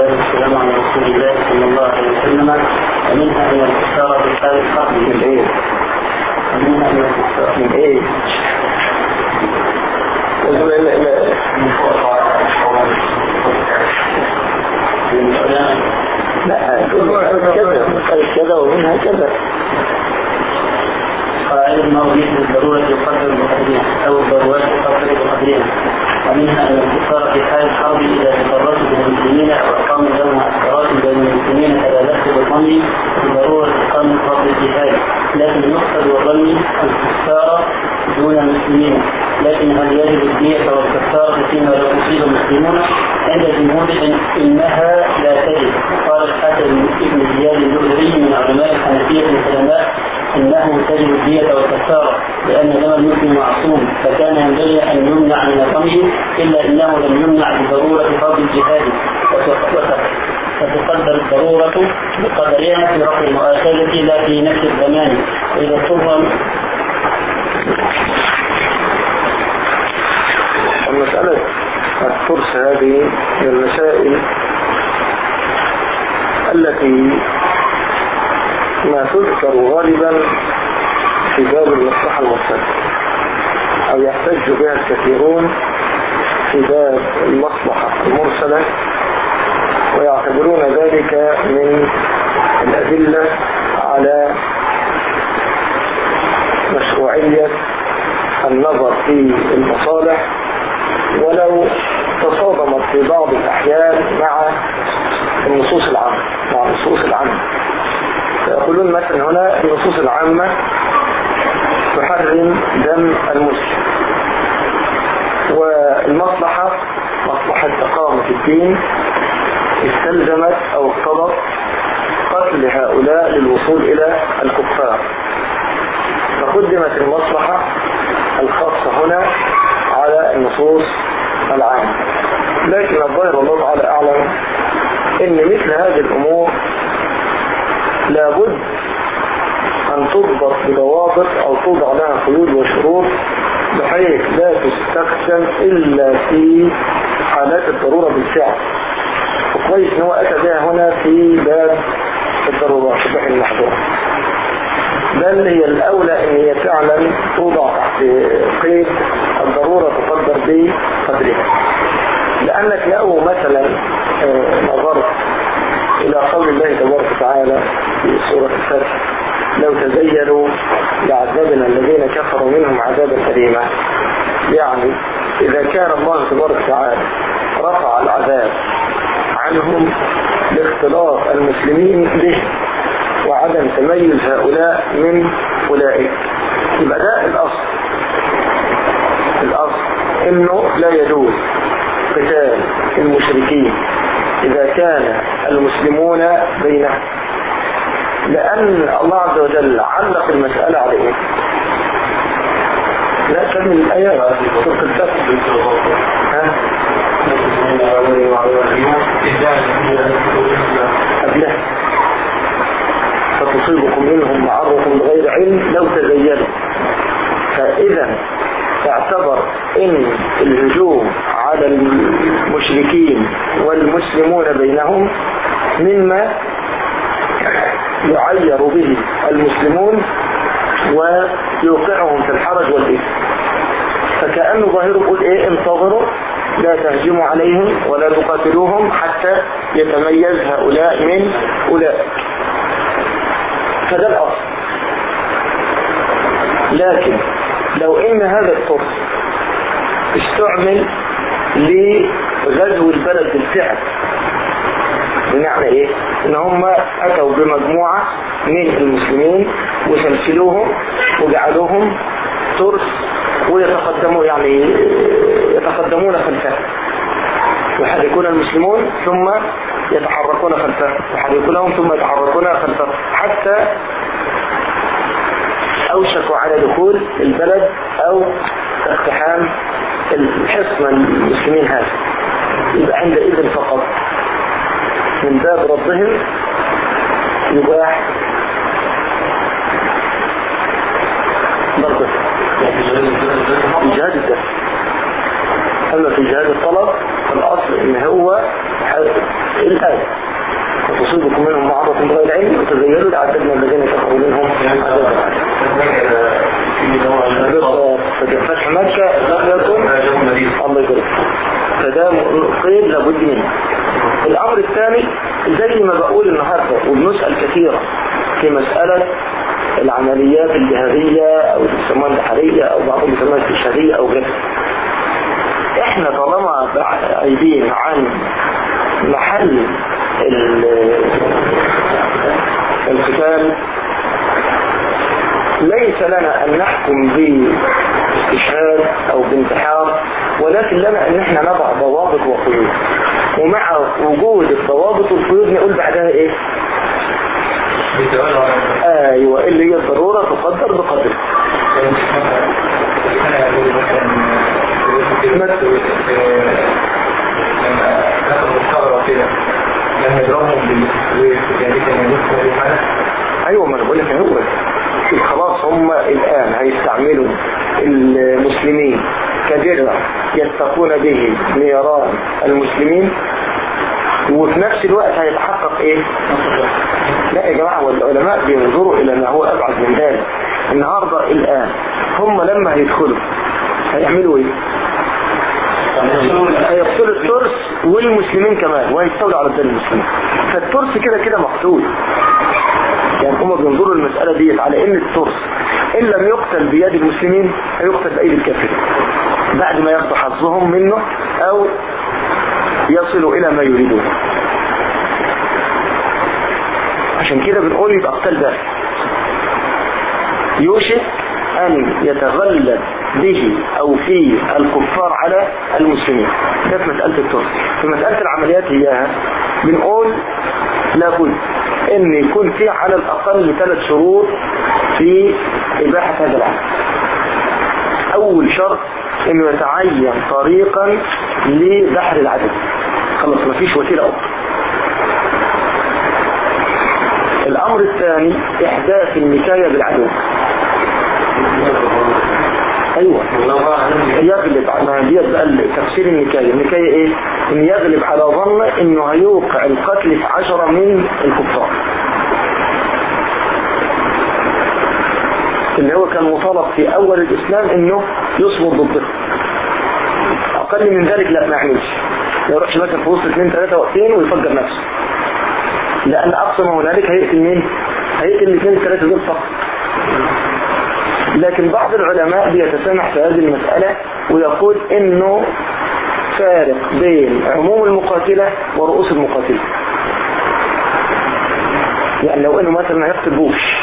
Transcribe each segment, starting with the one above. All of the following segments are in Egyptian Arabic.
والصلاة والسلام على رسول الله صلى الله عليه وسلم ومنها أن الكفار بحال الحرب من ايه؟ ومنها أن الكفار من ايه؟ لا لا لا من فوق لا كذا قال كذا ومنها كذا قاعد الموجود بالضرورة يقدر بقدرها أو الضرورات يقدر بقدرها ومنها أن الكفار في حال الحرب إذا تفرقوا بالمسلمين أو أقاموا لهم معسكرات بين المسلمين فلا بأس بالظن بضرورة إقامة فرض الجهاد لكن يقصد والظن الكفار دون المسلمين لكن هل يجب الدية والكفارة فيما لو أصيب المسلمون عند جمهور إنها لا تجب قال الحسن بن زياد اللؤلؤي من علماء الحنفية العلماء انه تجب الدية والكفارة لان دم المسلم معصوم فكان ينبغي ان يمنع من الرمي الا انه لم يمنع بضرورة فرض الجهاد فتقدر الضرورة بقدرها في رفع المؤاخذة لا في نفس الزمان وإذا اضطر المسألة الفرس هذه من المسائل التي ما تذكر غالبا في باب المصلحة المرسلة أو يحتج بها الكثيرون في باب المصلحة المرسلة ويعتبرون ذلك من الأدلة على مشروعية النظر في المصالح ولو تصادمت في بعض الأحيان مع النصوص العامة مع النصوص العامة فيقولون مثلا هنا النصوص العامة تحرم دم المسلم والمصلحة مصلحة إقامة الدين استلزمت أو اقتضت قتل هؤلاء للوصول إلى الكفار فقدمت المصلحة الخاصة هنا على النصوص العامة لكن الظاهر والله تعالى أعلم ان مثل هذه الامور لابد ان تضبط بضوابط او توضع لها قيود وشروط بحيث لا تستخدم الا في حالات الضرورة بالفعل وكويس ان هو اتى بها هنا في باب الضرورات شبه المحظور بل هي الاولى ان هي فعلا توضع تحت قيد الضرورة تقدر بقدرها لانك لو مثلا نظرت إلى قول الله تبارك وتعالى في سورة الفتح لو تزينوا لعذبنا الذين كفروا منهم عذابا أليما يعني إذا كان الله تبارك وتعالى رفع العذاب عنهم لاختلاط المسلمين به وعدم تميز هؤلاء من أولئك يبقى ده الأصل الأصل إنه لا يجوز قتال المشركين إذا كان المسلمون بينهم لأن الله عز وجل علق المسألة على إيه؟ لا كمل الآيات سورة الفتح ها؟ قبلها فتصيبكم منهم معرة بغير علم لو تزينوا فإذا تعتبر ان الهجوم على المشركين والمسلمون بينهم مما يعير به المسلمون ويوقعهم في الحرج والإثم فكأنه ظاهره يقول ايه انتظروا لا تهجموا عليهم ولا تقاتلوهم حتى يتميز هؤلاء من أولئك فده الأصل لكن لو ان هذا الطرس استعمل لغزو البلد بالفعل بمعنى ايه ان هم اتوا بمجموعة من المسلمين وسلسلوهم وجعلوهم ترس ويتقدموا يعني يتقدمون خلفه يحركون المسلمون ثم يتحركون خلفه يحركونهم ثم يتحركون خلفه حتى أوشكوا على دخول البلد أو اقتحام الحصن المسلمين هذا يبقى عندئذ فقط من باب ردهم يباح برضه في جهاد الدفع أما في جهاد الطلب فالأصل إن هو الآية وتصيبكم منهم معرض بغير علم وتزيلوا لعددنا الذين كفروا منهم عذابا بالضبط فتح مكة لم يكن الله يبارك فده قيد لابد منه الأمر الثاني زي ما بقول النهاردة وبنسأل كثيرا في مسألة العمليات الجهادية أو بيسموها البحرية أو بعضهم بيسموها الاستشهادية أو غيرها احنا طالما بعيدين عن محل القتال ليس لنا ان نحكم باستشهاد او بانتحار ولكن لنا ان احنا نضع ضوابط وقيود ومع وجود الضوابط والقيود نقول بعدها ايه ايوه اللي هي الضرورة تقدر بقدر ايوه ما انا بقول لك هو خلاص هم الان هيستعملوا المسلمين كدرع يتقون به نيران المسلمين وفي نفس الوقت هيتحقق ايه لا يا جماعة والعلماء بينظروا الى ما هو ابعد من ذلك النهاردة الان هم لما هيدخلوا هيعملوا ايه هيقتلوا الترس والمسلمين كمان وهيستولوا على الدين المسلمين فالترس كده كده مقتول يعني هم بينظروا المسألة ديت على ان الترس ان لم يقتل بيد المسلمين هيقتل بأيدي الكافرين بعد ما ياخدوا حظهم منه او يصلوا الى ما يريدون عشان كده بنقول يبقى قتال ده يوشك ان يتغلب به او في الكفار على المسلمين ده في مسألة الترس في مسألة العمليات هي بنقول لابد ان يكون في على الاقل ثلاث شروط في اباحة هذا العمل اول شرط انه يتعين طريقا لبحر العدو خلاص مفيش وسيلة اخرى الامر الثاني احداث النكاية بالعدو ايوه يغلب على ديت بقى تفسير النكاية النكاية ايه ان يغلب على ظن انه هيوقع القتل في عشرة من الكفار اللي هو كان مطالب في اول الاسلام انه يصمد ضده اقل من ذلك لا ما يعملش ما يروحش مثلا في وسط اثنين ثلاثة واقفين ويفجر نفسه لان اقصى ما هنالك هيقتل مين هيقتل الاثنين الثلاثة دول فقط لكن بعض العلماء بيتسامح في هذه المسألة ويقول انه فارق بين عموم المقاتلة ورؤوس المقاتلة يعني لو انه مثلا هيقتل بوش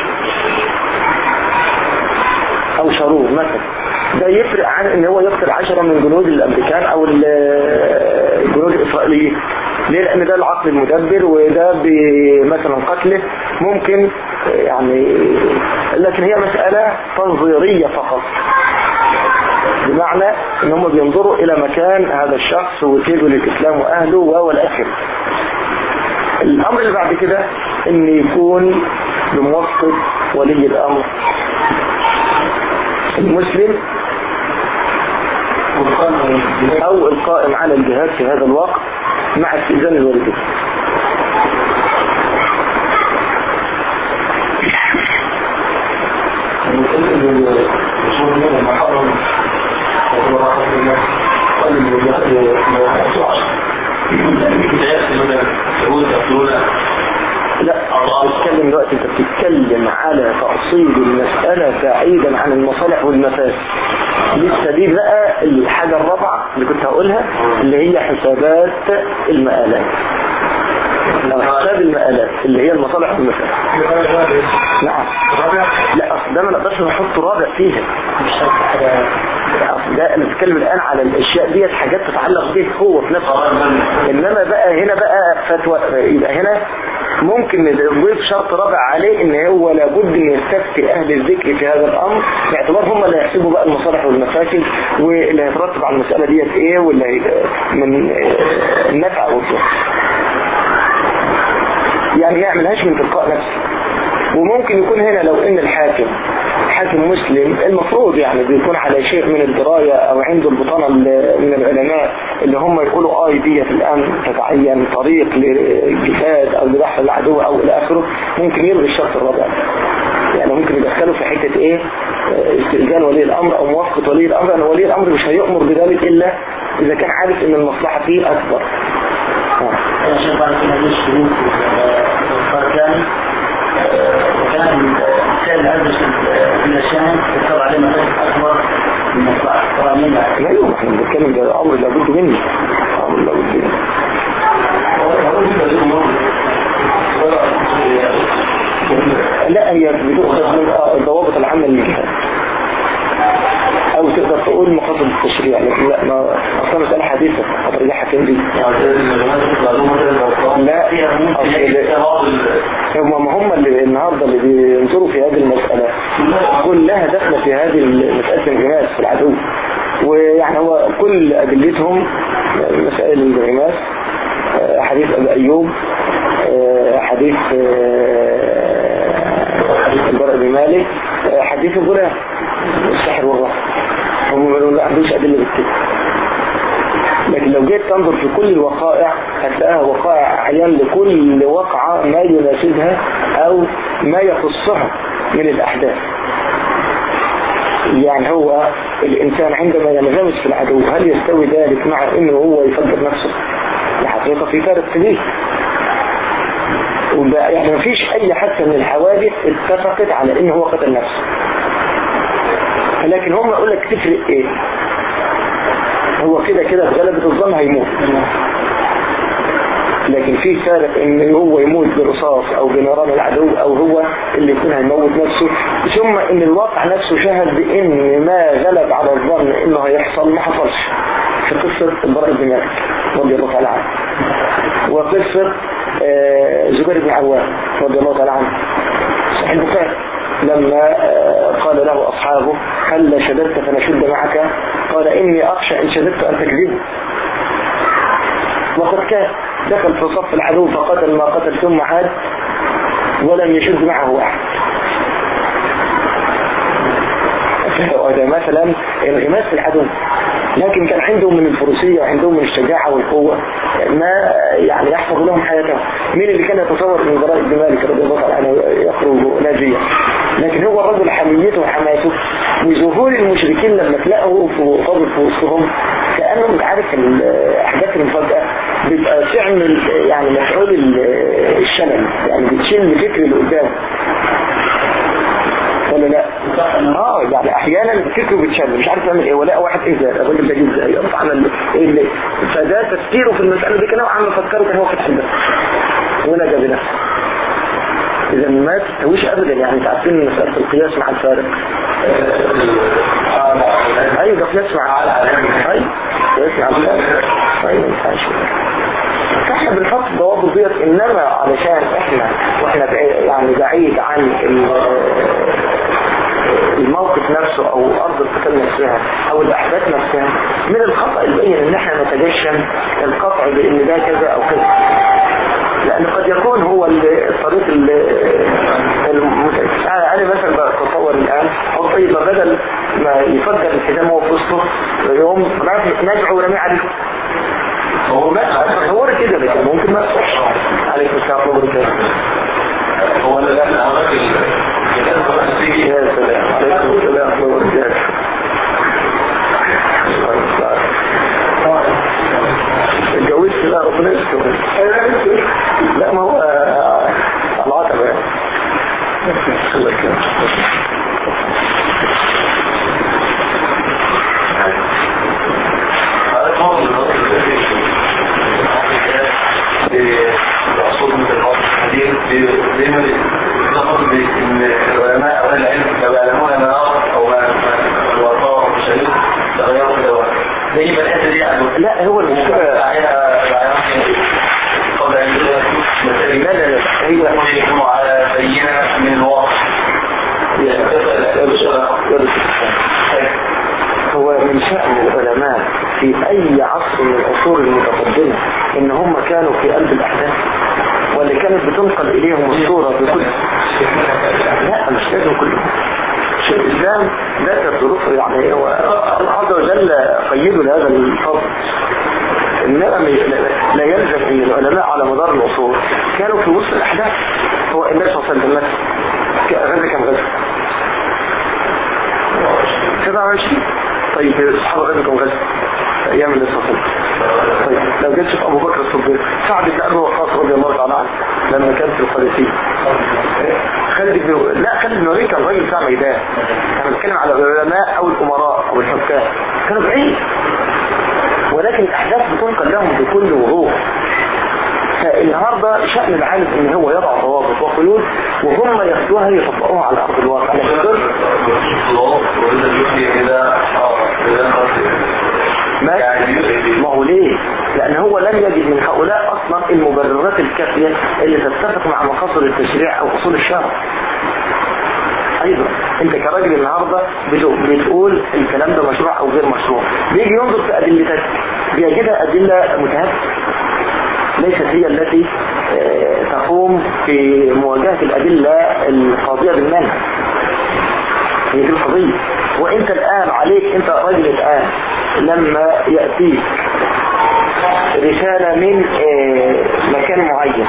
او شارور مثلا ده يفرق عن ان هو يقتل عشرة من جنود الامريكان او الجنود الاسرائيليين ليه لان ده العقل المدبر وده مثلا قتله ممكن يعني لكن هي مسألة تنظيرية فقط بمعنى ان هم بينظروا الى مكان هذا الشخص وكيده للاسلام واهله والى الامر اللي بعد كده ان يكون بموافقة ولي الامر المسلم او القائم على الجهاد في هذا الوقت مع استئذان الوالدين لا بتتكلم دلوقتي انت بتتكلم على تأصيل المسألة بعيدا عن المصالح والمفاسد لسه دي بقى الحاجة الرابعة اللي كنت هقولها اللي هي حسابات المآلات لو حساب المآلات اللي هي المصالح والمفاسد نعم لا اصل ده ما نقدرش نحط رابع فيها اصل ده انا بتكلم الان على الاشياء ديت حاجات تتعلق به هو في نفسه انما بقى هنا بقى فتوى يبقى هنا ممكن نضيف شرط رابع عليه ان هو لابد ان يستفتي اهل الذكر في هذا الامر باعتبار هم اللي هيحسبوا بقى المصالح والمفاسد واللي هيترتب على المسألة ديت ايه واللي من النفع والضر يعني ما يعملهاش من تلقاء نفسه وممكن يكون هنا لو ان الحاكم حاكم مسلم المفروض يعني بيكون على شيء من الدراية او عنده البطانة ال- من العلماء اللي هم يقولوا اه دي الان تتعين طريق للجهاد او لدحر العدو او الى اخره ممكن يلغي الشرط الرابع يعني ممكن يدخله في حتة ايه آه، استئذان ولي الامر او موافقة ولي الامر ان ولي الامر مش هيؤمر بذلك الا اذا كان عارف ان المصلحة فيه اكبر آه. أنا شايف بعد كده ليش شروط الفرقاني وكان كان الأدرس من الشام يطلع عليه مفاسد أكبر من مصلحة طبعا منها لا يوم احنا بنتكلم ده امر لابد منه امر لابد منه لا هي بتؤخذ من آه، الضوابط العامة للجهاد او تقدر تقول مقاصد التشريع لكن لا ما اصلا مسألة حديثة هترجعها فين دي لا اصل هم ما هم اللي النهاردة اللي بينظروا في هذه المسألة كلها داخلة في هذه مسألة الانغماس في العدو ويعني هو كل أدلتهم مسائل الانغماس آه، حديث أبي أيوب آه، حديث آه، حديث البراء بن مالك آه، حديث الغلام السحر والرحم هم ما ما عندوش أدلة بالكده لكن لو جيت تنظر في كل الوقائع هتلاقيها وقائع عيان لكل وقعة ما يناسبها أو ما يخصها من الأحداث يعني هو الإنسان عندما ينغمس في العدو هل يستوي ذلك مع إنه هو يفجر نفسه الحقيقة في فارق كبير وبقى يعني مفيش أي حادثة من الحوادث اتفقت على إنه هو قتل نفسه لكن هم يقول لك تفرق إيه هو كده كده بغلبة الظن هيموت لكن في فارق ان هو يموت برصاص او بنيران العدو او هو اللي يكون هيموت نفسه ثم ان الواقع نفسه شهد بان ما غلب على الظن انه هيحصل ما حصلش في قصة البراء بن مالك رضي الله تعالى عنه وقصة آه، زبير بن عوام رضي الله تعالى عنه صحيح البخاري لما آه، قال له أصحابه هل شددت فنشد معك قال إني أخشى إن شددت أن تكذبوا وقد كان دخل في صف العدو فقتل ما قتل ثم عاد ولم يشد معه أحد وهذا مثلا انغماس في العدو لكن كان عندهم من الفروسية وعندهم من الشجاعة والقوة ما يعني يحفظ لهم حياتهم مين اللي كان يتصور من براء بن مالك رضي الله تعالى عنه يخرج ناجيا لكن هو الرجل حميته وحماسه وظهور المشركين لما تلاقوا في قبر في وسطهم كأنه مش عارف الأحداث المفاجأة بيبقى تعمل يعني مفعول ال- الشلل يعني بتشيل الفكر اللي قدامه ولا لا اه يعني احيانا فكره بتشل مش عارف يعمل ايه ولا واحد ايه ده الراجل ده جه ازاي طب عمل ايه اللي فده تفكيره في المساله دي كان نوعا ما فكره كان هو فتح الباب ونجا بنفسه اذا ما تستويش ابدا يعني انت عارفين مساله القياس مع الفارق ايوه ده قياس مع ايوه قياس مع الفارق ايوه ما ينفعش فاحنا بنحط الضوابط ديت انما علشان احنا واحنا بعيد- يعني بعيد عن ال- الموقف نفسه او ارض القتال نفسها او الاحداث نفسها من الخطأ البين ان احنا نتجشم القطع بان ده كذا او كذا لان قد يكون هو ال- الطريق ال- المت- انا أنا مثلا بتصور الان او طيب بدل ما يفجر الحزام وهو في وسطه يقوم نزعه ورميه عليه هو بس تصور كده لكن ممكن ما يصحش عليكم السلام ورحمه الله وبركاته هو اللي احنا عملت يا سلام عليكم السلام ورحمه الله وبركاته اتجوزت لا ربنا يستر لا ما هو آه، العتبة يعني الله يكرمك. الأصول من الحق الحديث دايما نقصد بأن العلماء أو أهل العلم لو يعلمون ما نعرف أو ما الوقار أو الشريط تغيروا في الدواء دايما الحتة دي يعني لا هو المشكلة قبل أن يدخل لا لا لا هي يكونوا على بينة من الواقع هو من شأن العلماء في أي عصر من العصور المتقدمة إن هم كانوا في قلب الأحداث ولا كانت بتنقل إليهم الصورة بكل لا مش لازم كلهم شيخ الإسلام ذات الظروف يعني هو الله عز وجل قيده لهذا الفضل إنما ما- لا يلزم أن العلماء على مدار العصور كانوا في وسط الأحداث هو النبي صلى الله عليه وسلم مثلا ك- غزة كم غزة 27 طيب الصحابة غزة كم غزة في أيام النبي صلى الله عليه وسلم طيب لو جيت تشوف أبو بكر الصديق سعد بن أبي وقاص رضي الله تعالى عنه لما كان في القادسية خالد بن لا خالد بن الوليد كان راجل بتاع ميدان انا بتكلم على العلماء او الامراء او الحكام كانوا بعيد ولكن الاحداث بتنقل لهم بكل وضوح فالنهارده شأن العالم ان هو يضع ضوابط وقيود وهم ياخدوها يطبقوها على ارض الواقع لكن الله وإذا يفتي إذا إذا ما ما هو ليه لان هو لم يجد من هؤلاء اصلا المبررات الكافية اللي تتفق مع مقاصد التشريع او اصول الشرع ايضا انت كراجل النهاردة بتق- بتقول الكلام ده مشروع او غير مشروع بيجي ينظر في ادلتك بيجدها ادلة متهافته ليست هي التي آه، تقوم في مواجهة الادلة القاضية بالمنع هي دي القضية وانت الان عليك انت راجل الان لما يأتيك رسالة من آه، مكان معين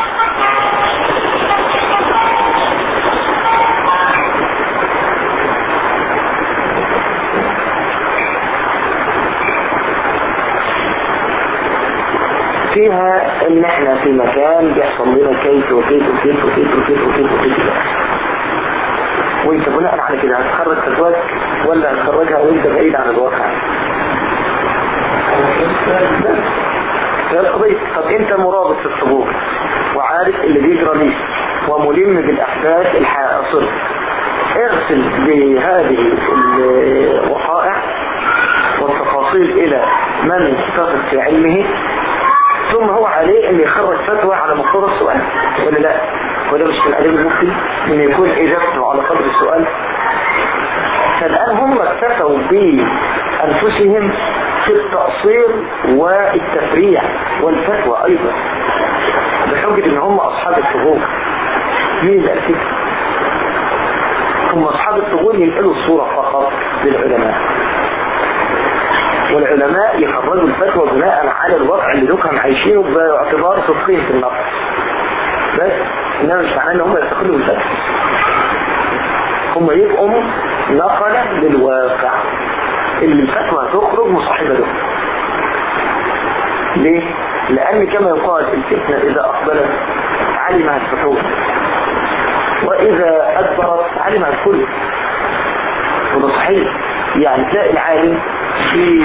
فيها ان احنا في مكان بيحصل لنا كيف وكيف وكيف وكيف وكيف وكيف وكيف وانت بناء على كده هتخرج فتواك ولا هتخرجها وانت بعيد عن الواقع هي القضية طب انت مرابط في الصبور وعارف اللي بيجرى ليك وملم بالاحداث الحاصلة ارسل بهذه الوقائع والتفاصيل الى من تثق في علمه ثم هو عليه ان يخرج فتوى على مقتضى السؤال ولا لا وده مش في الادب المفتي ان يكون اجابته على قدر السؤال فالان هم اكتفوا بانفسهم في التأصيل والتفريع والفتوى ايضا بحجة ان هم اصحاب الفضول مين اللي قال كده؟ هم اصحاب الفضول ينقلوا الصورة فقط للعلماء والعلماء يخرجوا الفتوى بناء على الوضع اللي دوكهم عايشينه باعتبار صدقين في النقل بس انما مش معناه ان هم يستقلوا بالفتوى هم يبقوا نقلة للواقع اللي الفتوى تخرج مصاحبة له ليه؟ لأن كما يقال الفتنة إذا أقبلت علمها الفتوى وإذا أدبرت علمها الكل وده صحيح يعني تلاقي العالم في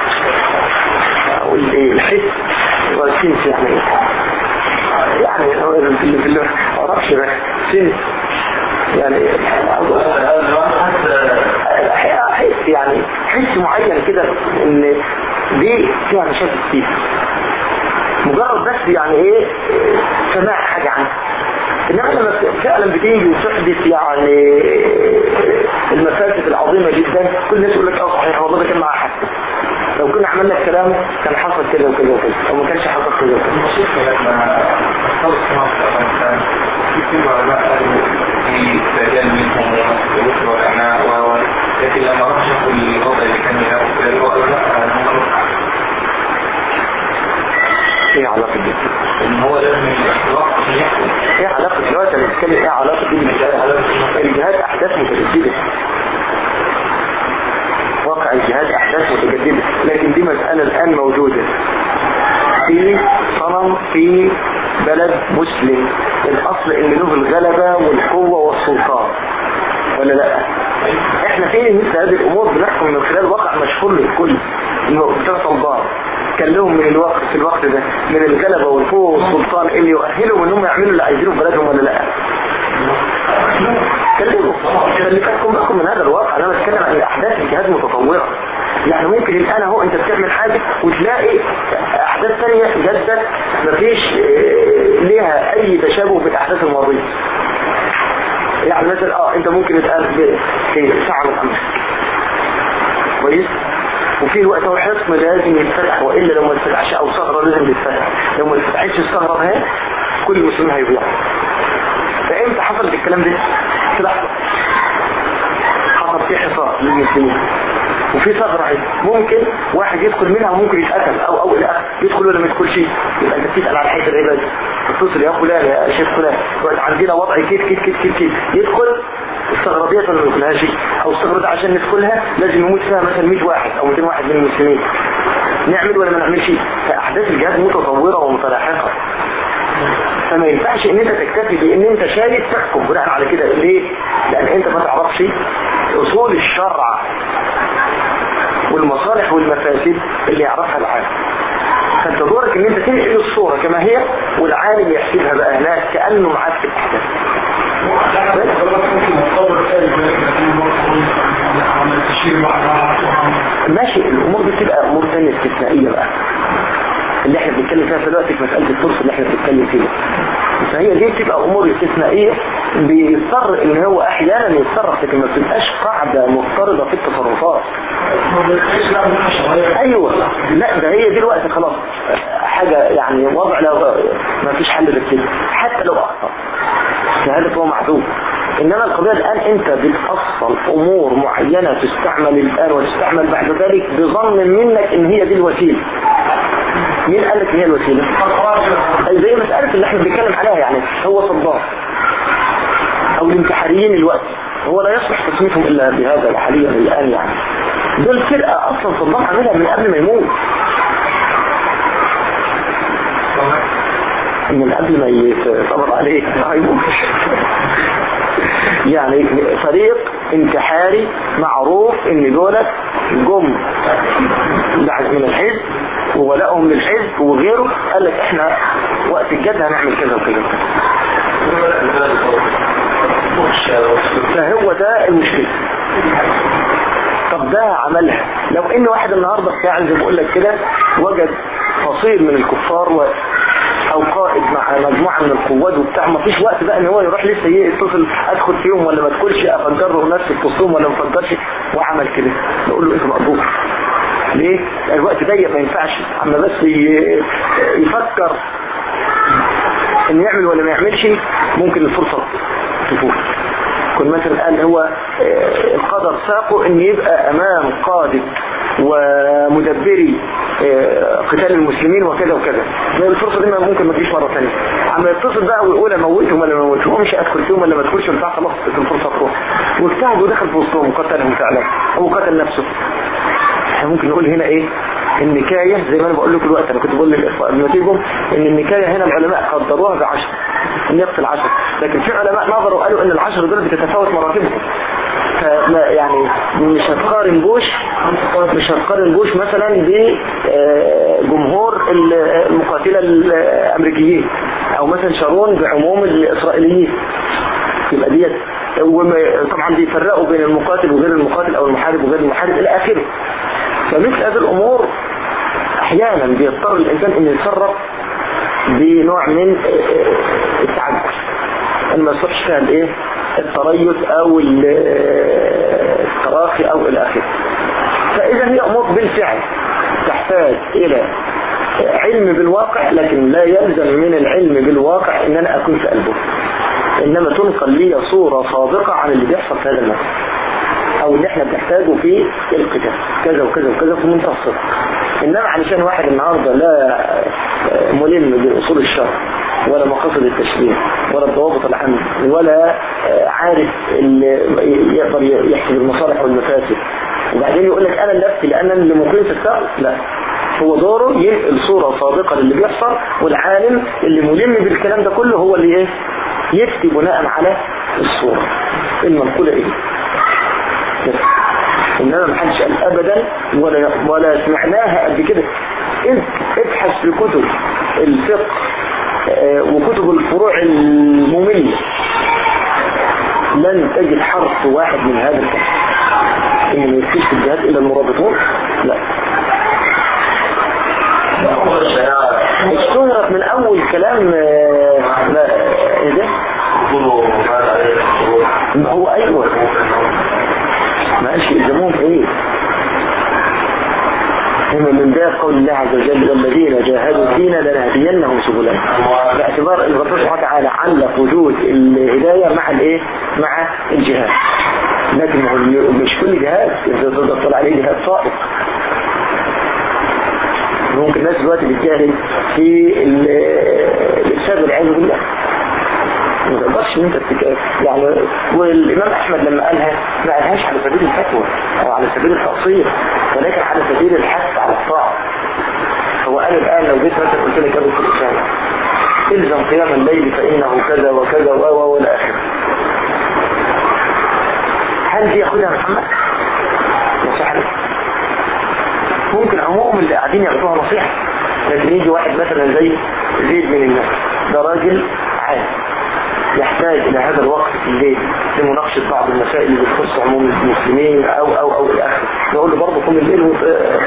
أو الحس والسنس يعني يعني هو اللي في اللي معرفش بقى سنس يعني حس يعني حس معين كده ان دي فيها مشاكل كتير مجرد بس يعني ايه سماع حاجة عنها انما لما فعلا بتيجي وتحدث يعني المفاسد العظيمة جدا كل الناس يقول لك اه صحيح والله ده كان معاه حق لو كنا عملنا الكلام كان حصل كده وكده وكده او ما كانش حصل كده وكده في رجال منهم ومسلم والعناء لكن لما راح شافوا الوضع اللي كان هناك في الوضع لا ايه علاقة دي؟ ان هو لازم يبقى في وقت عشان يحكم ايه علاقة دلوقتي انا بتكلم ايه علاقة دي بالجهاد الجهاد احداث متجددة واقع الجهاد احداث متجددة لكن دي مسألة الان موجودة في صنم في بلد مسلم الاصل ان له الغلبة والقوة والسلطان ولا لا احنا فين مثل هذه الامور بنحكم من خلال واقع مشهور للكل انه بتاع طلبان كان لهم من الوقت في الوقت ده من الغلبة والقوة والسلطان اللي يؤهلهم انهم يعملوا اللي عايزينه في بلدهم ولا لا كلموا خلي بالكم بكم من هذا الواقع انا بتكلم عن احداث الجهاد متطورة يعني ممكن الان اهو انت بتعمل حاجة وتلاقي احداث ثانية جدت مفيش اه ليها اي تشابه بالاحداث الماضية يعني مثلا اه انت ممكن الان في ساعة من امرك كويس وفي الوقت هو حصن لازم يتفتح والا لو ما يتفتحش او ثغره لازم يتفتح لو ما يتفتحش الثغره ده كل المسلمين هيضيعوا فامتى حصل الكلام ده في لحظه حصل في حصار للمسلمين وفي ثغرة اهي ممكن واحد يدخل منها وممكن يتقتل او او الى اخره يدخل ولا ما يدخلش يبقى انت بتسال على حيث العباد تتصل يا فلان يا شيخ فلان يقعد عندنا وضع كيف كيف كيف كيف كيف يدخل الثغرة ديت ولا ما يدخلهاش او الثغرة دي عشان ندخلها لازم يموت فيها مثلا 100 واحد او 200 واحد من المسلمين نعمل ولا ما نعملش فاحداث الجهاد متطورة ومتلاحقة فما ينفعش ان انت تكتفي بان انت شايف تحكم بناء على كده ليه لان انت ما تعرفش اصول الشرع والمصالح والمفاسد اللي يعرفها العالم فانت دورك ان انت تنقل الصورة كما هي والعالم يحسبها بقى هناك كأنه معاك في الاحداث ماشي الامور دي بتبقى امور ثانيه استثنائيه بقى اللي احنا بنتكلم فيها دلوقتي في مساله الفرصه اللي احنا بنتكلم فيها فهي دي بتبقى امور استثنائيه بيضطر ان هو احيانا يتصرف لكن ما بتبقاش قاعده مضطرده في التصرفات ايوه لا ده هي دلوقتي خلاص حاجه يعني وضع لا ما فيش حل غير كده حتى لو اخطا شهاده هو معذور انما القضيه الان انت بتفصل امور معينه تستعمل الان وتستعمل بعد ذلك بظن منك ان هي دي الوسيله مين قال لك ان هي الوسيله أي زي مساله اللي احنا بنتكلم عليها يعني هو صدام او الانتحاريين الوقت هو لا يصلح تسميتهم الا بهذا حاليا الان يعني دول فرقه اصلا صدام عاملها من قبل ما يموت من قبل ما يتقبض عليه ما يموتش يعني فريق انتحاري معروف ان دولت جم من الحزب وولائهم للحزب وغيره قال لك احنا وقت الجد هنعمل كذا وكذا فهو ده المشكلة طب ده عملها لو ان واحد النهاردة فعلا زي ما بقول لك كده وجد فصيل من الكفار و او قائد مع مجموعة من القوات وبتاع ما فيش وقت بقى ان هو يروح لسه يتصل ادخل فيهم ولا ما ادخلش افجره نفسي في وسطهم ولا ما افجرش وعمل كده نقول له انت مقبول ليه؟ الوقت ضيق ما ينفعش اما بس يفكر ان يعمل ولا ما يعملش ممكن الفرصة تفوت كل مثلا قال هو القدر ساقه ان يبقى امام قادة ومدبري قتال المسلمين وكذا وكذا زي الفرصة دي ممكن ما تجيش مرة ثانيه عم يتصل بقى ويقول اموتهم ولا ما اموتهم مش ادخل فيهم ولا ما ادخلش بتاع خلاص الفرصة تروح واجتهد ودخل في وسطهم وقتلهم فعلا او قتل نفسه احنا ممكن نقول هنا ايه النكاية زي ما انا بقول لكم الوقت انا كنت بقول لنتيجهم ان النكاية هنا العلماء قدروها بعشر ان يقتل عشر لكن في علماء نظروا قالوا ان العشر دول بتتفاوت مراتبهم فما يعني مش هتقارن بوش مش هتقارن بوش مثلا بجمهور المقاتلة الامريكيين او مثلا شارون بعموم الاسرائيليين يبقى ديت طبعا بيفرقوا بين المقاتل وغير المقاتل او المحارب وغير المحارب الى اخره فمثل هذه الامور احيانا بيضطر الانسان ان يتصرف بنوع من التعجل ان ما يصرفش فيها الايه التريث او التراخي او الى اخره فاذا هي امور بالفعل تحتاج الى علم بالواقع لكن لا يلزم من العلم بالواقع ان انا اكون في قلبه انما تنقل لي صورة صادقة عن اللي بيحصل في هذا المكان او اللي احنا بنحتاجه في القتال كذا وكذا وكذا في منتهى الصدق انما علشان واحد النهاردة لا ملم باصول الشرع ولا مقاصد التشريع ولا الضوابط العامة ولا عارف اللي يقدر يحسب المصالح والمفاسد وبعدين يقول لك انا اللي افتي لان انا اللي مقيم في الثغر لا هو دوره ينقل صورة صادقة للي بيحصل والعالم اللي ملم بالكلام ده كله هو اللي ايه يفتي بناء على الصورة المنقولة ايه بس انما ما حدش قال ابدا ولا ولا سمعناها قبل كده انت ابحث في كتب الفقه اه وكتب الفروع المملة لن تجد حرف واحد من هذا الكلام ان ما يكفيش في الجهاد الا المرابطون لا اشتهرت من اول كلام اه لا ايه ده ما هو ايوه ماشي الزمهم ايه هم من باب قول الله عز وجل والذين جاهدوا فينا لنهدينهم سبلنا باعتبار ان ربنا سبحانه وتعالى علق وجود الهدايه مع الايه مع الجهاد لكن هو مش كل جهاز انت تقدر تطلع عليه جهاز صائب ممكن الناس دلوقتي بتجاهد في ال- الارشاد والعياذ بالله ما تقدرش ان انت تك- يعني والامام احمد لما قالها ما قالهاش على سبيل الفتوى او على سبيل التقصير ولكن على سبيل الحث على الطاعه هو قال الان لو جيت مثلا قلت لك ابو الاسامه الزم قيام الليل فانه كذا وكذا و و والى اخره هل دي ياخدها محمد؟ نصيحه لك ممكن عموم اللي قاعدين ياخدوها نصيحه لكن يجي واحد مثلا زي زيد من الناس ده راجل عام يحتاج إلى هذا الوقت في الليل لمناقشة بعض المسائل اللي بتخص عموم المسلمين أو أو أو إلى آخره نقول له برضه قم الليل وت-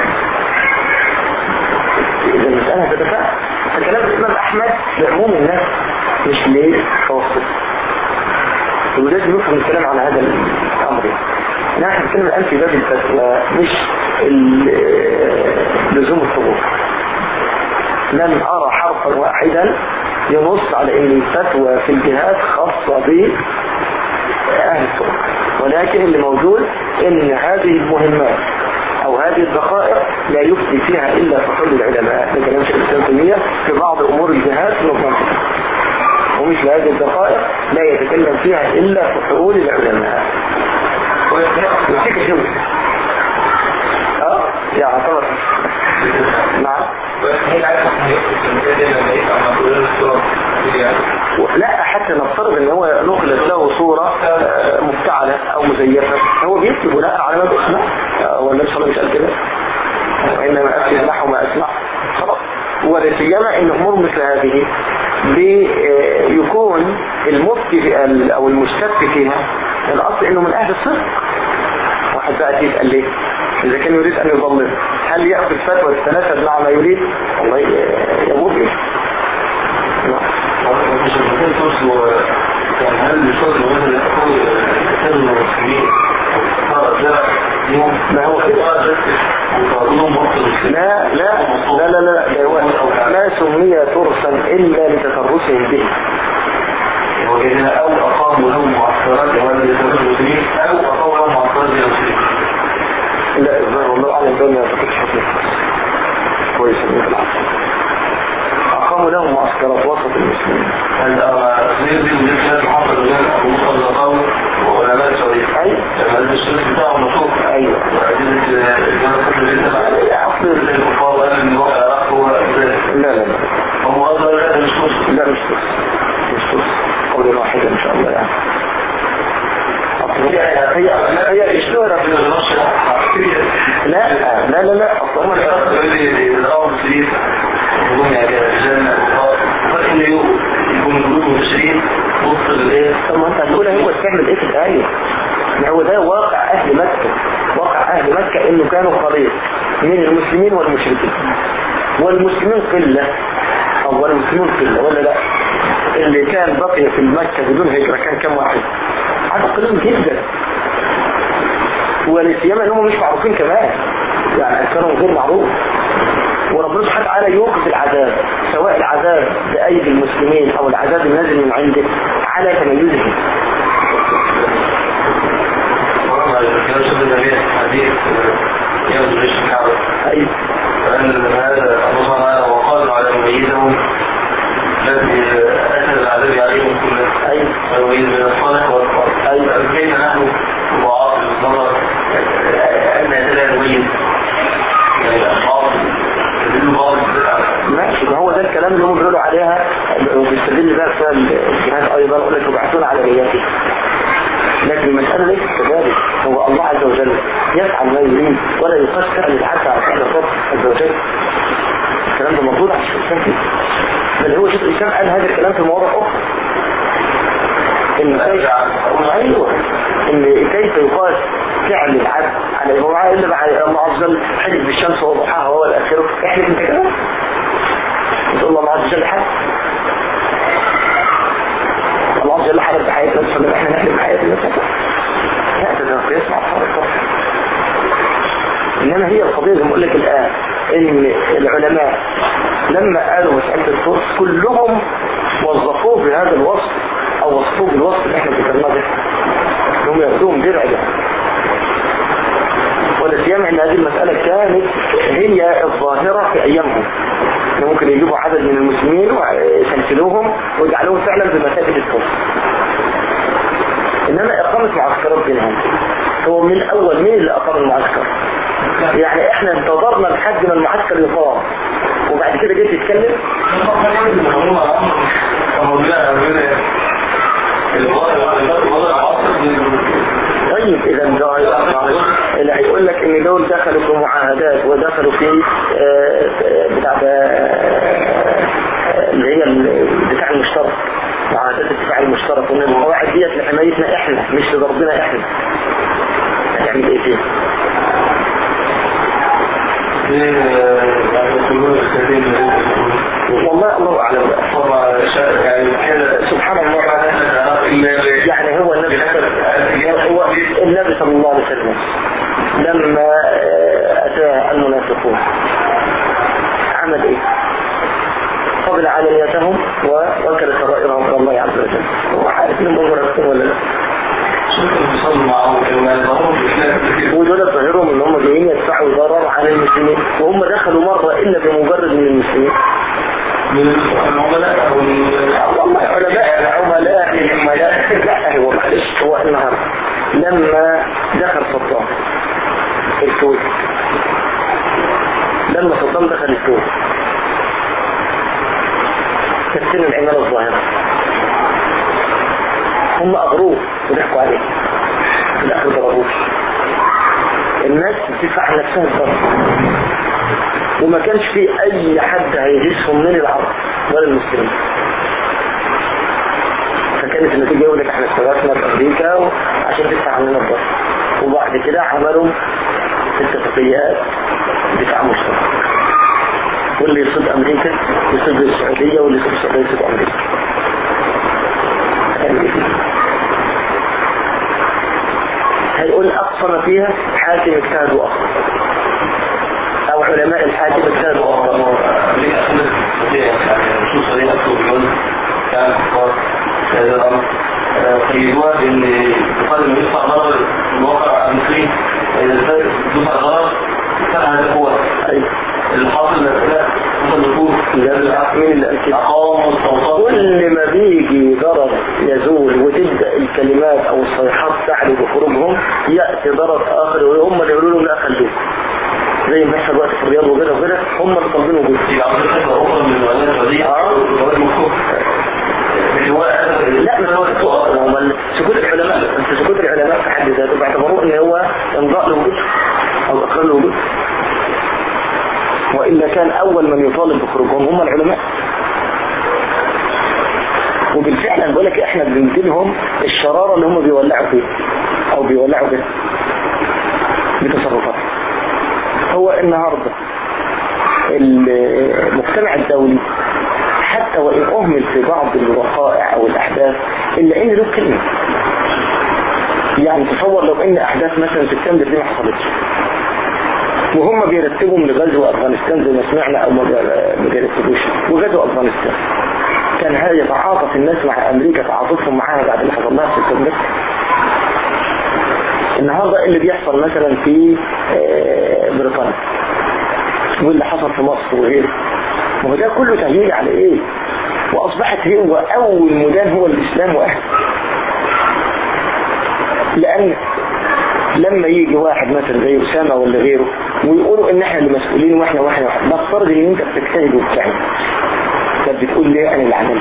إذا المسألة هتتفاعل فكلام الإمام أحمد لعموم الناس مش لتوسط ولازم نفهم الكلام على هذا الأمر يعني نحن بنتكلم الآن في باب الفتوى مش ال- لزوم الثبوت لم أرى حرفا واحدا ينص على ان الفتوى في الجهاد خاصة بأهل السنة ولكن اللي موجود ان هذه المهمات او هذه الدقائق لا يفتي فيها الا فحول العلماء ده كلام شيخ الاسلام تيمية في بعض امور الجهاد في نظامها ومثل هذه الدقائق لا يتكلم فيها الا فحول العلماء يمسك الجوز اه يا عطار نعم هي عارفة ان يخطط المثال ده لما يبقى مقرر الصورة لا حتى نفترض ان هو نقلت له صورة آه، مفتعلة او مزيفة هو بيكتب بناء على ما بيسمع آه، هو النبي صلى الله عليه وسلم مش قال كده وانما اكتب نحو ما اسمع خلاص والسيما ان امور مثل هذه بيكون المفتي في ال- او المشتك فيها الاصل انه من اهل الصدق واحد بقى يسأل ليه اذا كان يريد ان يضلل هل يأخذ الفتوى تتناسب مع ما يريد والله آه، يموت به مش المثال توصل كان هل يصل مثلا يقول كتاب المسلمين صار جاء يوم ما هو كده. وقالوا وقت المسلمين لا لا لا لا لا ده هو ما سمي ترسا إلا لتترسهم به وكذا أو أقاموا لهم معسكرات لهذا لسبب المسلمين أو أقاموا لهم معسكرات للمسلمين لا الظاهر والله أعلم ده ما يعتقدش حكم كويس إن في العصر أقاموا لهم معسكرات وسط المسلمين هل غير دي ودي كانت محافظة رجال أبو مصر الزقاوي وعلماء السعودية أيوة لما الشريك بتاعهم مشهور أيوة وأدلة الجنة كل اللي تبع أصل الكفار وقال إن الواقع العراق هو ذلك لا لا لا هم أصلا لا مش مسلم لا مش ترس مش ترس قولا واحدا إن شاء الله يعني أصل هي هي اشتهرت لا لا لا لا أصل هم العراق طب ما انت هتقول هو تعمل ايه في الآية ما هو ده واقع أهل مكة واقع أهل مكة إنه كانوا خليط من المسلمين والمشركين والمسلمين قلة أو المسلمون قلة ولا لا اللي كان بقي في مكة بدون هجرة كان كم واحد عدد قليل جدا والسيما انهم مش معروفين كمان يعني أنكرهم غير معروف وربنا سبحانه وتعالى يوقف العذاب سواء العذاب بأيدي المسلمين أو العذاب النازل من عنده على تميزهم أي وقالوا على مميزهم الذي أسد العذاب عليهم كله أي ويميز بين الصالح والصالح أي كيف نحن ضعاف النظر أن لا نميز يعني بعض تدل بعض ماشي ما هو ده الكلام اللي هم بيقولوا عليها وبيستدل بقى في الجهاد ايضا يقول لك يبعثون على نياته لكن المسألة ليست كذلك هو الله عز وجل يفعل ما يريد ولا يقصر للعبد على فعل الرب عز وجل الكلام ده موجود على الشيخ الإسلام فيه بل هو شيخ الإسلام قال هذا الكلام في مواضع أخرى إن كيف أيوه إن كيف يقاس فعل العبد على هو معاه إلا مع الله عز وجل حدث بالشمس وضحاها وهو الآخرة احلف انت كده تقول الله عز وجل حد الله عز وجل حدث بحياة نفسه فلما احنا نحلف بحياة نفسه لا ده ده قياس مع أصحاب الكفر إنما هي القضية زي ما أقول لك الآن إن العلماء لما قالوا مسألة الفرس كلهم وظفوه بهذا الوصف أو وصفوه بالوصف اللي احنا ذكرناه ده انهم ياخدوهم درع ده ولا سيما ان هذه المسألة كانت هي الظاهرة في ايامهم إن ممكن يجيبوا عدد من المسلمين ويسلسلوهم ويجعلوهم فعلا بمساجد الكفر انما اقامة معسكرات بينهم هو من اول مين اللي اقام المعسكر يعني احنا انتظرنا لحد ما المعسكر يقام وبعد كده جيت تتكلم طيب اذا ده اللي هيقول لك ان دول دخلوا في معاهدات ودخلوا في آه، آه، بتاع ده، آه، اللي هي الدفاع المشترك معاهدات الدفاع المشترك وان القواعد ديت لحمايتنا احنا مش لضربنا احنا هتعمل ايه فيها؟ والله الله اعلم بقى سبحان الله يعني هو النبي هو النبي صلى الله عليه وسلم لما آه، أتاه المنافقون عمل إيه؟ قبل علانيتهم ووكل سرائرهم إلى الله عز وجل هو عارف إنهم منافقين ولا لا؟ ودول ظاهرهم ان هم جايين يدفعوا ضرر على المسلمين وهم دخلوا مرة الا بمجرد من المسلمين والله علماء عملاء عملاء لا هو معلش هو النهارده لما دخل صدام الكويت لما صدام دخل الكويت تكتين العمالة الظاهرة هم أغروه وضحكوا عليه في الآخر ضربوه الناس بتدفع عن نفسها الضرب وما كانش في أي حد هيهزهم من العرب ولا المسلمين فكانت النتيجة يقول لك احنا استغاثنا بأمريكا عشان تدفع عننا الضرب وبعد كده عملوا اتفاقيات دفاع مشترك واللي يصيب أمريكا يصيب السعودية واللي يصيب السعودية يصيب أمريكا هتعمل ايه فيها؟ هيقول أقصى ما فيها حاكم اجتهد وأخطأ أو علماء الحاكم اجتهد وأخطأ قيدوها بان يقدم يدفع ضرر الواقع المصري اذا دفع ضرر كان هذا هو أيوة. الحاصل لا ممكن نقول لا مين اللي قال كده؟ اقام مستوطنات كل ما بيجي ضرر يزول وتبدأ الكلمات او الصيحات تعلو بخروجهم يأتي ضرر اخر وهم اللي يقولوا لهم لا خلوه زي ما بيحصل وقت في الرياض وغيره وغيره هم اللي طالبين وجوده يبقى عاوز تبقى اخرى من الولايات السعوديه او المكتوب لا مش هو هو ال- سكوت العلماء انت سكوت العلماء في حد ذاته باعتبروه ان هو امضاء لوجوده او اقرار لوجوده والا كان اول من يطالب بخروجهم هم العلماء وبالفعل انا بقول لك احنا بنديلهم الشراره اللي هم بيولعوا فيها او بيولعوا بها بتصرفات هو النهارده المجتمع الدولي حتى وإن أهمل في بعض الوقائع أو الأحداث إلا إن له كلمة يعني تصور لو إن أحداث مثلا سبتمبر دي ما حصلتش وهم بيرتبوا من غزو أفغانستان زي ما سمعنا أو ما ما بيرتبوش وغزو أفغانستان كان هذا يتعاطف الناس مع أمريكا تعاطفهم معاها بعد اللي حصل لها في سبتمبر النهاردة اللي بيحصل مثلا في آه، بريطانيا واللي حصل في مصر وغيره ما هو ده كله تهيئ على ايه واصبحت هو اول مدان هو الاسلام واهله لان لما يجي واحد مثلا زي اسامه ولا غيره ويقولوا ان احنا اللي مسؤولين واحنا واحنا واحنا نفترض ان انت بتجتهد وبتعمل طب بتقول ليه انا اللي عملت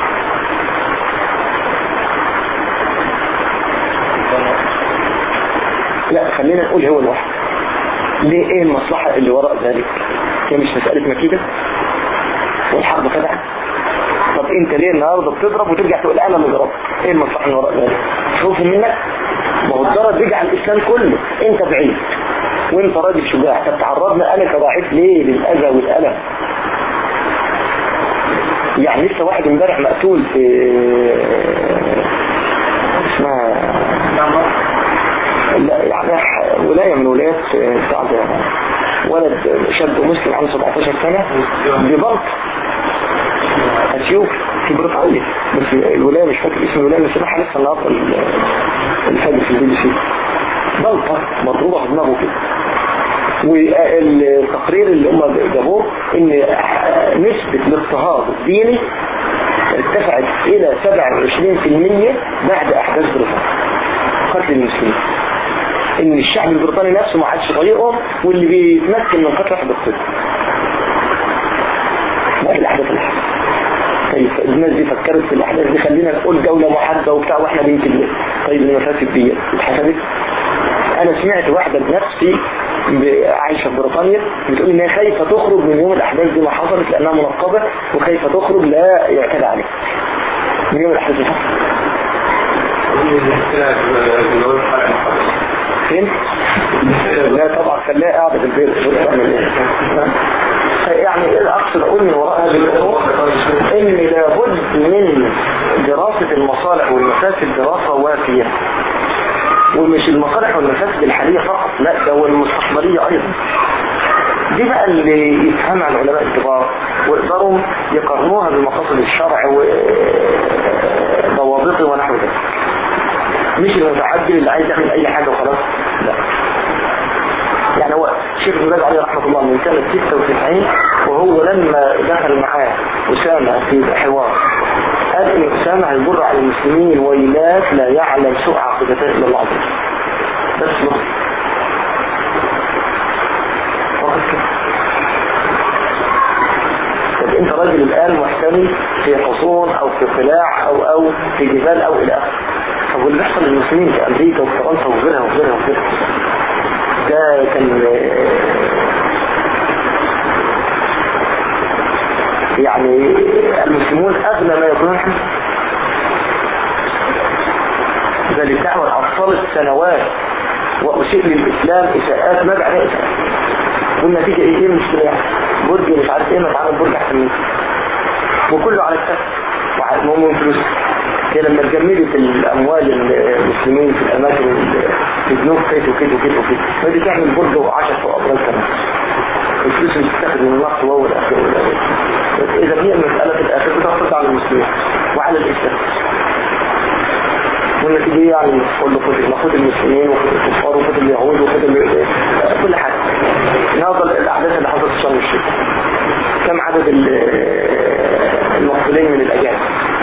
لا خلينا نقول هو الواحد ليه ايه المصلحة اللي وراء ذلك هي مش مسألة مكيدة والحرب خدعة طب انت ليه النهاردة بتضرب وترجع تقول انا اللي ضربت ايه المصلحة اللي وراء ذلك خوف منك ما هو الضرر بيجي على الاسلام كله انت بعيد وانت راجل شجاع طب تعرضنا انا كضعيف ليه للاذى والالم يعني لسه واحد امبارح مقتول في اسمها لا يعني ولاية من ولايات بعد ولد شاب مسلم عنده 17 سنة ببلط هتشوف في بريطانيا بس الولاية مش فاكر اسم الولاية بس راح لسه النهارده ال- الفجر في البي بي سي بلطة مضروبة في دماغه كده والتقرير اللي هم جابوه ان نسبة الاضطهاد الديني ارتفعت الى 27% بعد احداث بريطانيا قتل المسلمين ان الشعب البريطاني نفسه ما عادش طريقهم واللي بيتمكن من قتل واحد الطب بعد الاحداث اللي حصلت طيب الناس دي فكرت في الاحداث دي خلينا نقول دولة محاربة وبتاع واحنا بنكذب طيب المفاسد دي اتحسبت انا سمعت واحدة بنفسي ب- عايشة في بريطانيا بتقول ان هي خايفة تخرج من يوم الاحداث دي ما حصلت لانها منقبة وخايفة تخرج لا يعتدى عليها من يوم الاحداث دي حصلت فين؟ لا طبعا خليها قاعدة في البيت يعني ايه اقصد اقول من وراء هذه الامور ان لابد من دراسة المصالح والمفاسد دراسة وافية ومش المصالح والمفاسد الحالية فقط لا ده والمستقبلية ايضا دي بقى اللي يفهمها العلماء الكبار ويقدروا يقارنوها بمقاصد الشرع وضوابطه ونحو ذلك مش المتعجل اللي عايز يعمل اي حاجة وخلاص لا يعني هو الشيخ ابن باز عليه رحمة الله من سنة 96 وهو لما دخل معاه أسامة في حوار قال إن أسامة هيجر على المسلمين ويلات لا يعلم سوء عاقبته إلا الله عز وجل بس نقطة فقط كده طب انت راجل الآن محتمي في حصون أو في قلاع أو أو في جبال أو إلى آخره طب واللي بيحصل للمسلمين في أمريكا وفي فرنسا وغيرها وغيرها وغيرها ده كان يعني المسلمون أغنى ما يكونون حمد ذلك دعوة أطفال سنوات وأسيء للإسلام إساءات ما بعد إساءات والنتيجة إيه إيه المشكلة يعني برج مش عارف إيه ما تعمل برج أحسن منه وكله على الكف ومن فلوس هي لما تجمدت الأموال المسلمين في الأماكن ال- في البنوك كده وكده وكده وكده فدي تعمل برج وعشر وأبراج كمان الفلوس اللي بتتاخد من الوقت وهو الأخير والأخير إذا هي المسألة في الآخر بتخطط على المسلمين وعلى الإسلام والنتيجة يعني نقول له خد ناخد المسلمين وخد الكفار وخد اليهود وخد ال- كل حاجة نفضل الأحداث اللي حصلت في شرم الشيخ كم عدد ال- المقتولين من الأجانب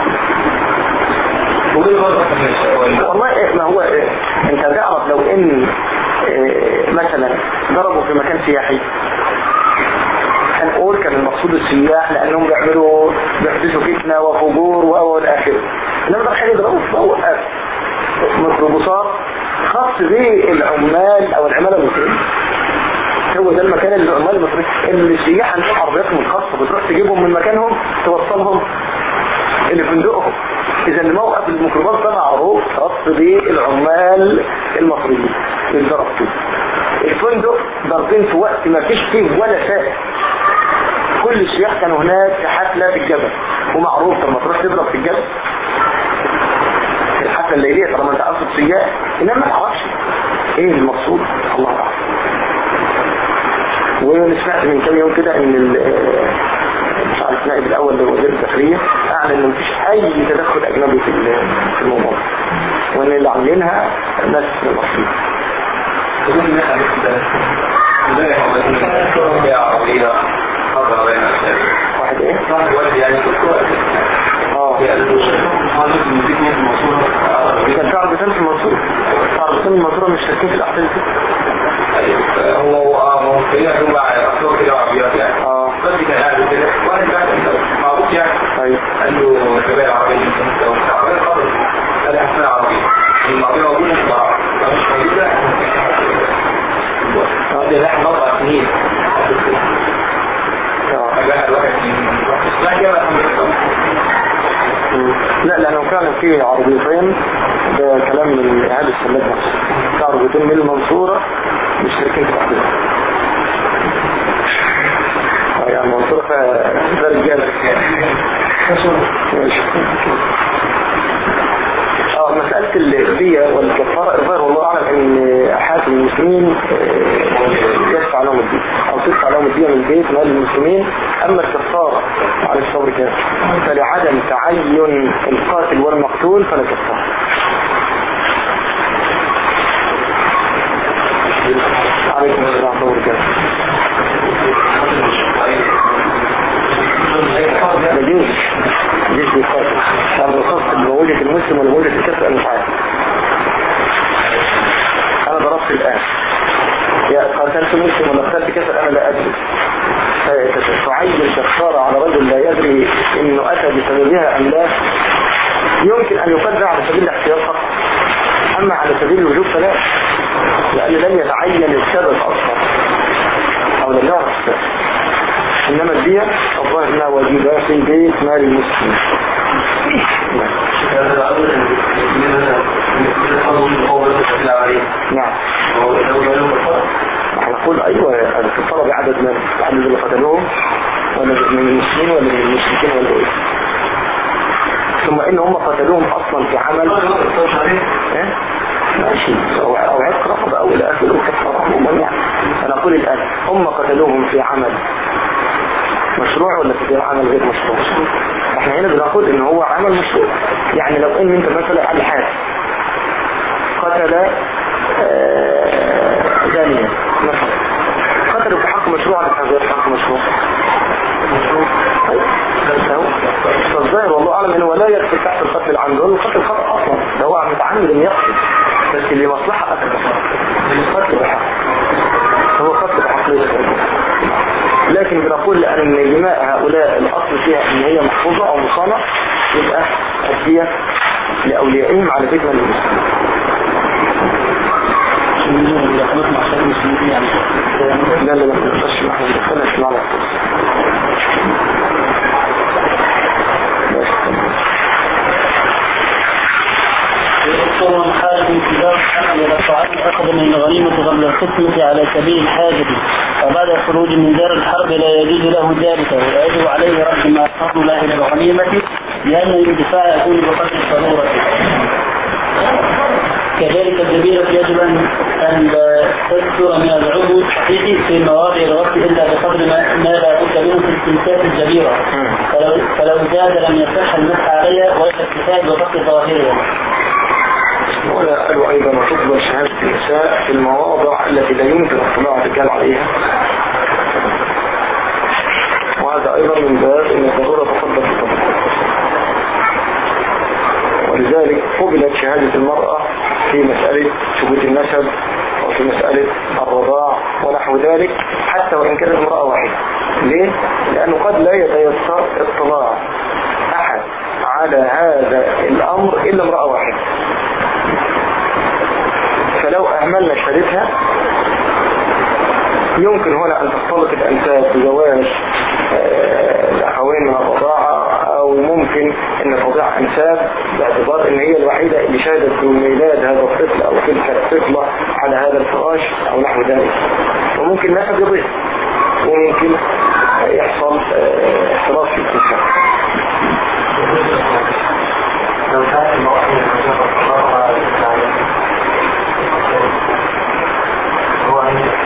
والله إيه ما هو إيه انت تعرف لو ان إيه مثلا ضربوا في مكان سياحي هنقول كان المقصود السياح لانهم بيعملوا بيحدثوا فتنة وفجور واول اخر انما ده حاجة يضربوا في اوقات ميكروبوسات خاص بالعمال او العمالة المصرية هو ده المكان اللي العمال المصرية اللي السياح عندهم عربياتهم الخاصة بتروح تجيبهم من مكانهم توصلهم اللي فندقهم اذا الموقف الميكروباص ده معروف خاص بالعمال المصريين الضرب فيه الفندق ضربين في وقت ما فيش فيه ولا سائل كل السياح كانوا هناك في حفلة في الجبل ومعروف لما تروح تضرب في الجبل في الحفلة الليلية طالما انت قصد سياح انما ما تعرفش ايه المقصود الله اعلم وسمعت من كام يوم كده ان ال- مش عارف نائب الاول لوزير الداخليه اعلن ان مفيش اي تدخل اجنبي في ال- في الموضوع وان اللي عاملينها ناس مصريين واحد ايه اه كان في عربيتين في المنصورة عربيتين المنصورة مش شاكين في الاحداث دي هو هو كده هو اصله كده عربيات يعني اه بس كان قاعد كده واحد بقى معروف يعني طيب قال له شباب عربية انت عربية خالص قال لي احسن عربية العربية موجودة في العرب مش موجودة قال لي لا احنا اربع سنين اه فجاه الواحد لا كده الحمد لله مم. لا لانه كان في عربيتين ده كلام من اهالي السلات نفسه في عربيتين من المنصورة مشتركين في الاحداث اه يعني المنصورة فيها ده رجالة ماشي. اه مسألة الدية والكفارة الظاهر والله أعلم أن حاكم المسلمين آه، يدفع لهم الدين او تدفع لهم الدين من البيت مال المسلمين اما الكفارة على الصبر كده فلعدم تعين القاتل والمقتول فلا كفارة عليكم السلام ورحمة الله وبركاته ده جيش جيش بيقاتل طب الخاص بوجهة المسلم ولا بوجهة الكفر انا مش عارف انا ضربت الان يا قاتلت مسلم ولا قتلت كفر انا لا ادري تعين كفارة على رجل لا يدري انه اتى بسببها ام لا يمكن ان يقدر على سبيل الاحتياط فقط اما على سبيل الوجوب فلا لأنه لم يتعين السبب أصلا أو لم يعرف السبب إنما الدية الظاهر أنها واجبة في بيت مال المسلمين نعم نقول أيوة هذا في الطلب عدد من عدد اللي قتلوهم ولا من المسلمين ولا من المشركين ولا إيه ثم إن هم قتلوهم أصلا في عمل إيه؟ ماشي أو أو عتق رقبة أو إلى آخره كفر عموما يعني أنا أقول الآن هم قتلوهم في عمل مشروع ولا في عمل غير مشروع احنا هنا بنقول ان هو عمل مشروع يعني لو ان انت مثلا على حاجة قتل زانية مثلا قتلوا في حق مشروع ولا في غير حق مشروع فالظاهر والله اعلم انه لا يدخل تحت القتل العمد ولا القتل خطأ اصلا ده هو متعمد ان يقتل بس اللي مصلحة قتل قتل بحق هو قتل بحق ليس لكن بنقول لأن دماء هؤلاء الأصل فيها أن هي محفوظة أو مصانة يبقى الدية لأوليائهم على ذكر المسلمين لا لا لا ما نقصش معهم نتكلم معنا يذكر حالة انتظار الحمل إلى الطعام أخذ من الغنيمة قبل القسمة على سبيل الحاجة وبعد الخروج من دار الحرب لا يجوز له ذلك ويجب عليه رد ما أخذ له إلى الغنيمة لأن الانتفاع يكون بقدر الضرورة كذلك الجبيرة يجب أن أن تكثر من العضو الصحيح في مواضع الغسل إلا بقدر ما, ما لا بد منه في استنساخ الجبيرة فلو, فلو زاد لم يصح المسح عليها ولا الاكتفاء بغسل ظاهرها ولا قالوا أيضا وتقبل شهادة النساء في المواضع التي لا يمكن اطلاع الرجال عليها وهذا أيضا من باب أن الضرورة تفضل في الطبق ولذلك قبلت شهادة المرأة في مسألة ثبوت النسب وفي مسألة الرضاع ونحو ذلك حتى وإن كانت امرأة واحدة ليه؟ لأنه قد لا يتيسر اطلاع أحد على هذا الأمر إلا امرأة واحدة فلو أهملنا شهادتها يمكن هنا أن تختلط الأنساب بزواج الأخوين من الرضاعة أو ممكن أن تضيع أنساب باعتبار أن هي الوحيدة اللي شهدت بميلاد هذا الطفل أو تلك الطفلة على هذا الفراش أو نحو ذلك وممكن نسب يضيع وممكن يحصل اختلاط في الكتاب لو كانت المرأة هو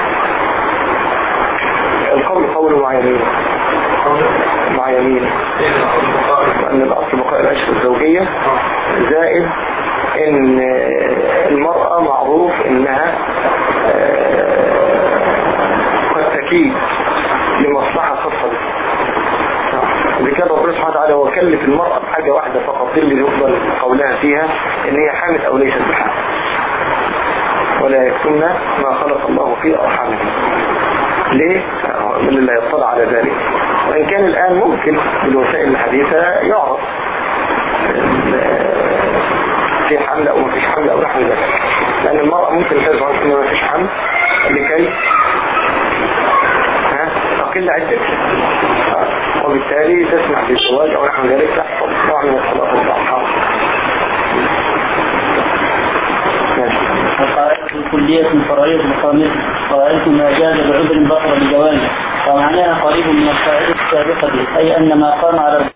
القول قول مع يمين مع يمين وأن الأصل بقاء العشق الزوجية زائد ان المرأة معروف انها قد تكيد لمصلحة خاصة بها لكن ربنا سبحانه وتعالى هو كلف المرأة بحاجة واحدة فقط اللي يفضل قولها فيها ان هي حامل او ليست بحامل ولا يكتمن ما خلق الله في أرحامه ليه؟ من اللي يطلع على ذلك وإن كان الآن ممكن بالوسائل الحديثة يعرف في حمل أو ما فيش حمل أو نحو ذلك لأن المرأة ممكن تزعم إن ما فيش حمل لكي ها تقل عدتها وبالتالي تسمح بالزواج أو نحو ذلك تحصل نوع من الخلاف الأرحام القاعدة الكلية فرعية الخامسة قاعدة ما جاز بعذر بطل بجواز ومعناها قريب من القاعدة السابقة أي أن ما قام على